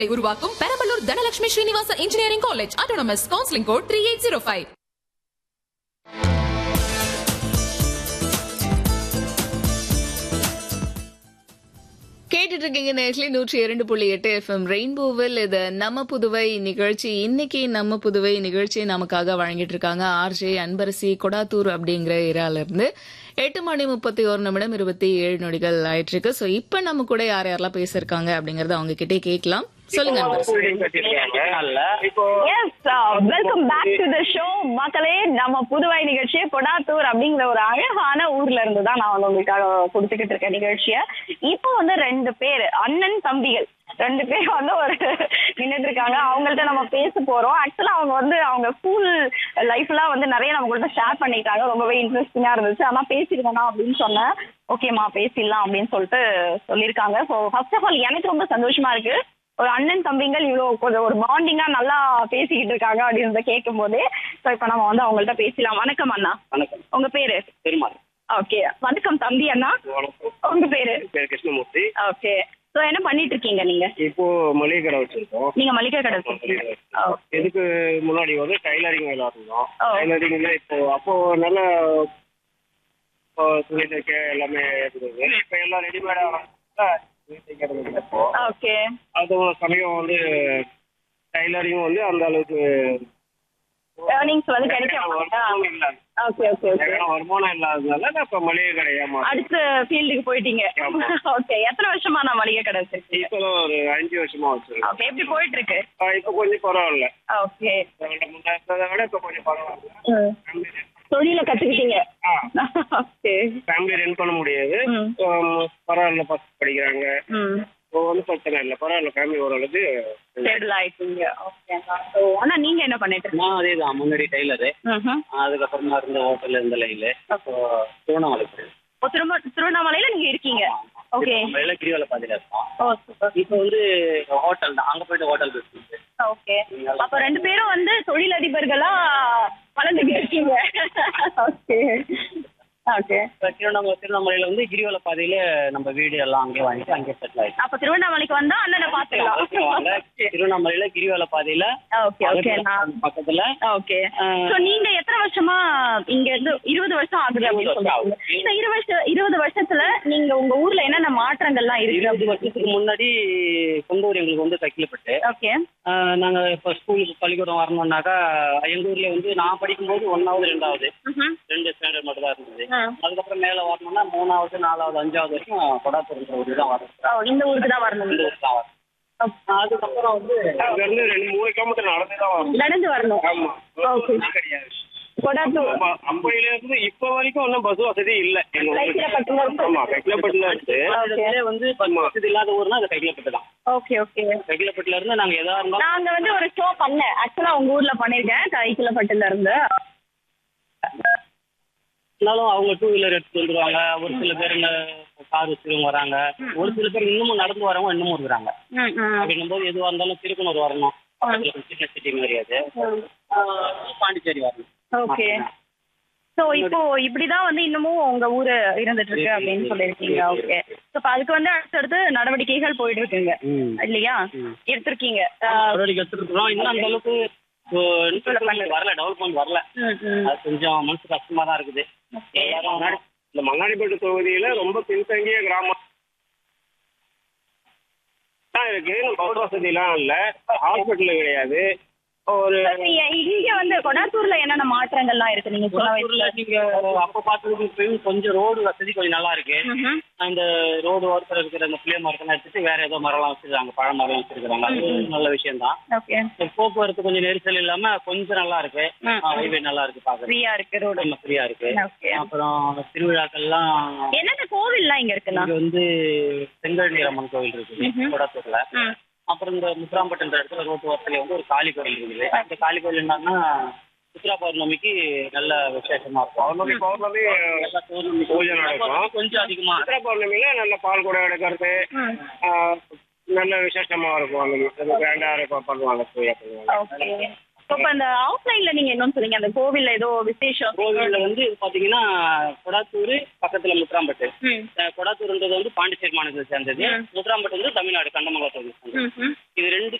உருவாக்கும் Perambalur Dhanalakshmi Srinivasa engineering college autonomous counselling code three eight zero five கேட்டுட்டு இருக்கீங்க நேர்லி நூற்றி இரண்டு புள்ளி எட்டு எஃப்எம் ரெயின்போவில் இது நம்ம புதுவை நிகழ்ச்சி இன்னைக்கு நம்ம புதுவை நிகழ்ச்சி நமக்காக வழங்கிட்டு இருக்காங்க ஆர்ஜே அன்பரசி கொடாத்தூர் அப்படிங்கிற ஏரியால இருந்து எட்டு மணி முப்பத்தி ஒரு நிமிடம் இருபத்தி ஏழு நொடிகள் ஆயிட்டு இருக்கு ஸோ இப்போ நம்ம கூட யார் யாரெல்லாம் பேசியிருக்காங்க அப்படிங்கறத அவங்க கிட்டே கேட்கலாம் சொல்லுங்க அன்பரசி இப்போ yes welcome back to the show மக்களே நம்ம புதுவை நிகழ்ச்சியை கொடாத்தூர் அப்படிங்கிற ஒரு அழகான ஊர்ல இருந்து தான் நான் வந்து உங்களுக்காக கொடுத்துக்கிட்டு இருக்கேன் நிகழ்ச்சியை இப்போ வந்து ரெண்டு பேர் அண்ணன் தம்பிகள் ரெண்டு பேர் வந்து ஒரு நின்றுட்டு இருக்காங்க அவங்கள்ட்ட நம்ம பேச போறோம் ஆக்சுவலா அவங்க வந்து அவங்க ஸ்கூல் லைஃப்லாம் வந்து நிறைய நம்ம கூட ஷேர் பண்ணிட்டாங்க ரொம்பவே இன்ட்ரெஸ்டிங்கா இருந்துச்சு ஆனா பேசிருக்கணும் அப்படின்னு சொன்னேன் ஓகேம்மா பேசிடலாம் அப்படின்னு சொல்லிட்டு சொல்லியிருக்காங்க ஸோ ஃபர்ஸ்ட் ஆஃப் ஆல் எனக்கு ரொம்ப சந்தோஷமா இருக்கு ஒரு அண்ணன் தம்பிங்கள் இவ்வளவு கொஞ்சம் ஒரு பாண்டிங்கா நல்லா பேசிக்கிட்டு இருக்காங்க அப்படின்றத கேட்கும் போதே ஸோ இப்போ நம்ம வந்து அவங்கள்ட்ட பேசலாம் வணக்கம் அண்ணா வணக்கம் உங்க பேரு பெருமாள் ஓகே வணக்கம் தம்பி அண்ணா வணக்கம் உங்க பேரு பேர் கிருஷ்ணமூர்த்தி ஓகே ஸோ என்ன பண்ணிட்டு இருக்கீங்க நீங்க இப்போ மளிகை கடை வச்சிருக்கோம் நீங்க மளிகை கடை வச்சிருக்கீங்க ஓ, இதுக்கு முன்னாடி வந்து டைலரிங் வேலை இருந்தோம் ஓ. டைலரிங்ல இப்போ அப்போ நல்ல இப்போ துணி தைக்க எல்லாமே இருந்தது இப்போ எல்லாம் ரெடிமேடா துணி தைக்கிறது இல்லை இப்போ ஓகே அதுவும் சமயம் வந்து டைலரிங் வந்து அந்த அளவுக்கு ஏர்னிங்ஸ் வந்து கிடைக்க வருமானம் இல்லை ஓகே ஓகே ஓகே ஏன்னா வருமானம் இல்லாததுனால நான் இப்போ மளிகை கடையா மாறி அடுத்த ஃபீல்டுக்கு போயிட்டீங்க ஆமா. ஓகே எத்தனை வருஷமா நான் மளிகை கடை வச்சிருக்கீங்க இப்போ ஒரு அஞ்சு வருஷமா வச்சிருக்கேன் ஓகே எப்படி போயிட்டு இருக்கு இப்போ கொஞ்சம் பரவாயில்ல ஓகே முன்னாடி இருந்ததை விட இப்போ கொஞ்சம் பரவாயில்ல ம். ஃபேமிலி ரன் தொழில கத்துக்கிட்டீங்க ஆ ஓகே ஃபேமிலி ரன் பண்ண முடியாது ம். ஆம், பரவாயில்ல பசங்க படிக்கிறாங்க ம் இப்போ வந்து பிரச்சனை இல்லை பரவாயில்ல ஃபேமிலி ஓரளவுக்கு ஸ்டேபிள் ஆயிட்டீங்க ஓகே ஸோ ஆனா நீங்க என்ன பண்ணிட்டு இருக்கீங்க நான் அதே தான் முன்னாடி டைலரு ம்ஹும். அதுக்கப்புறமா இருந்த ஹோட்டல்ல இருந்த லைன்ல இப்போ திருவண்ணாமலை போயிடுது. ஓ, திரும்ப திருவண்ணாமலையில நீங்க இருக்கீங்க ஓகே திருவண்ணாமலையில கிரிவல பாதையில இருக்கோம் ஓ சூப்பர் இப்போ வந்து ஹோட்டல் தான் அங்க போயிட்டு ஹோட்டல் பிசினஸ் ஓகே அப்ப ரெண்டு பேரும் வந்து தொழிலதிபர்களா வளர்ந்துகிட்டு இருக்கீங்க ஓகே ஓகே இப்போ திருவண்ணாமலை திருவண்ணாமலையில வந்து கிரிவல பாதையில நம்ம வீடு எல்லாம் அங்கே வாங்கிட்டு அங்கே செட்டில் ஆயிடுச்சு அப்ப திருவண்ணாமலைக்கு வந்தா அண்ணனை பாத்துக்கலாம் திருவண்ணாமலையில கிரிவல பாதையில ஓகே ஓகே நான் பக்கத்துல ஓகே ஆஹ், சோ நீங்க எத்தனை வருஷமா இங்க இருந்து இருபது வருஷம் ஆகுது அப்படின்னு சொல்லுவாங்க இந்த இருபது வருஷம் இருபது வருஷத்துல நீங்க உங்க ஊர்ல என்னென்ன மாற்றங்கள்லாம் இருக்கு இருபது வருஷத்துக்கு முன்னாடி சொந்த ஊர் எங்களுக்கு வந்து தைக்கலப்பட்டு ஓகே ஆஹ், நாங்க இப்போ ஸ்கூலுக்கு பள்ளிக்கூடம் வரணும்னாக்கா எங்க ஊர்ல வந்து நான் படிக்கும்போது ஒன்னாவது ரெண்டாவது ரெண்டு ஸ்டாண்டர்ட் மட்டும் தான் இருந்தது அதுக்கப்புறம் மேல வரணும்னா மூணாவது நாலாவது அஞ்சாவது வரைக்கும் கொடாத்தூர்ன்ற ஒரு தான் வரணும் இந்த ஊருக்கு தான் வரணும் இந்த ஊருக்கு தான் வரணும் அதுக்கப்புறம் வந்து அங்க இருந்து ரெண்டு மூணு கிலோமீட்டர் நடந்து தான் வரும் நடந்து வரணும் ஆமா ஓகே பஸ் கிடையாது கொடாத்தூர் அப்ப அப்பையில இருந்து இப்ப வரைக்கும் ஒன்றும் பஸ் வசதி இல்ல எங்க ஊருக்கு. கைக்கிலப்பட்டுல இருக்கு. ஆமா கைக்கிலப்பட்டுல இருக்கு அதுல வந்து பஸ் வசதி இல்லாத ஊர்னா அது கையிலப்பட்டு தான் ஓகே ஓகே கையிலப்பட்டுல இருந்து நாங்க எதா இருந்தாலும் நாங்க வந்து ஒரு ஷோ பண்ணேன் ஆக்சுவலா உங்க ஊர்ல பண்ணிருக்கேன் கைக்கிலப்பட்டுல இருந்து இருந்தாலும் அவங்க டூ வீலர் எடுத்துட்டு வந்துருவாங்க ஒரு சில பேர் கார் வச்சுருவங்க வராங்க ஒரு சில பேர் இன்னமும் நடந்து வரவங்க இன்னமும் இருக்கிறாங்க ம், ம். அப்படின்னும் போது எதுவா இருந்தாலும் திருக்குனூர் வரணும் பக்கத்துல ஒரு சின்ன சிட்டி மாதிரி அது ஆஹ் பாண்டிச்சேரி வரணும் ஓகே சோ இப்போ இப்படிதான் வந்து இன்னமும் உங்க ஊரு இருந்துட்டு இருக்கு அப்படின்னு சொல்லிருக்கீங்க ஓகே சோ இப்ப அதுக்கு வந்து அடுத்தடுத்து நடவடிக்கைகள் போயிட்டு இருக்குங்க ம். இல்லையா ம். எடுத்திருக்கீங்க நடவடிக்கை எடுத்துட்டு இருக்கோம் இன்னும் அந்த அளவுக்கு இப்போ இன்னும் வரல டெவலப்மெண்ட் வரல ம், ம். அது கொஞ்சம் மனசு கஷ்டமா தான் இருக்குது எல்லாரும் மங்காடி இந்த மங்காடிப்பட்டு தொகுதியில ரொம்ப பின்தங்கிய கிராமம் தான் இருக்கு பஸ் வசதிலாம் இல்ல ஹாஸ்பிட்டல் கிடையாது ஒரு சரி, இங்க வந்து கொடாத்தூர்ல என்னென்ன மாற்றங்கள்லாம் இருக்கு நீங்க சொன்ன ஊர்ல நீங்க அப்ப பார்த்ததுக்கு இப்பயும் கொஞ்சம் ரோடு வசதி கொஞ்சம் நல்லா இருக்கு ம்ஹும். அந்த ரோடு ஓரத்துல இருக்கிற அந்த புளிய மரத்தெல்லாம் எடுத்துட்டு வேற ஏதோ மரம்லாம் வச்சிருக்காங்க பழ மரம் வச்சிருக்காங்க அது நல்ல விஷயம் தான் ஓகே போக்குவரத்து கொஞ்சம் நெரிசல் இல்லாம கொஞ்சம் நல்லா இருக்கு ம். ஹைவே நல்லா இருக்கு பாக்குறது ஃப்ரீயா இருக்கு ரோடு நம்ம ஃப்ரீயா இருக்கு ஓகே அப்புறம் திருவிழாக்கள்லாம் என்னென்ன கோவில்லாம் இங்க இருக்குண்ணா இங்க வந்து செங்கல் நீரம்மன் கோவில் இருக்குது கொடாத்தூர்ல ம். அப்புறம் இந்த முத்துராம்பட்டுன்ற இடத்துல ரோட்டு ஓரத்துல வந்து ஒரு காளி கோவில் இருக்குது அந்த காளி கோவில் என்னன்னா சித்ரா பௌர்ணமிக்கு நல்ல விசேஷமா இருக்கும் பௌர்ணமி பௌர்ணமி எல்லா பௌர்ணமி பூஜை நடக்கும். கொஞ்சம் அதிகமா சித்ரா பௌர்ணமியில நல்ல பால் கூட எடுக்கிறது ம். ஆஹ், நல்ல விசேஷமா இருக்கும் அந்த கிராண்டா இருக்கும் பண்ணுவாங்க பூஜை பண்ணுவாங்க ஓகே இப்ப அந்த ஆஃப்லைன்ல நீங்க என்னன்னு சொன்னீங்க அந்த கோவில்ல ஏதோ விசேஷம் கோவில்ல வந்து பாத்தீங்கன்னா கொடாத்தூர் பக்கத்துல முத்ராம்பட்டு ம். அஹ் கொடாத்தூர்ன்றது வந்து பாண்டிச்சேரி மாநிலத்தை சேர்ந்தது முத்ராம்பட்டு வந்து தமிழ்நாடு கண்டமங்கலத்தை சேர்ந்தது ம், ம். இது ரெண்டு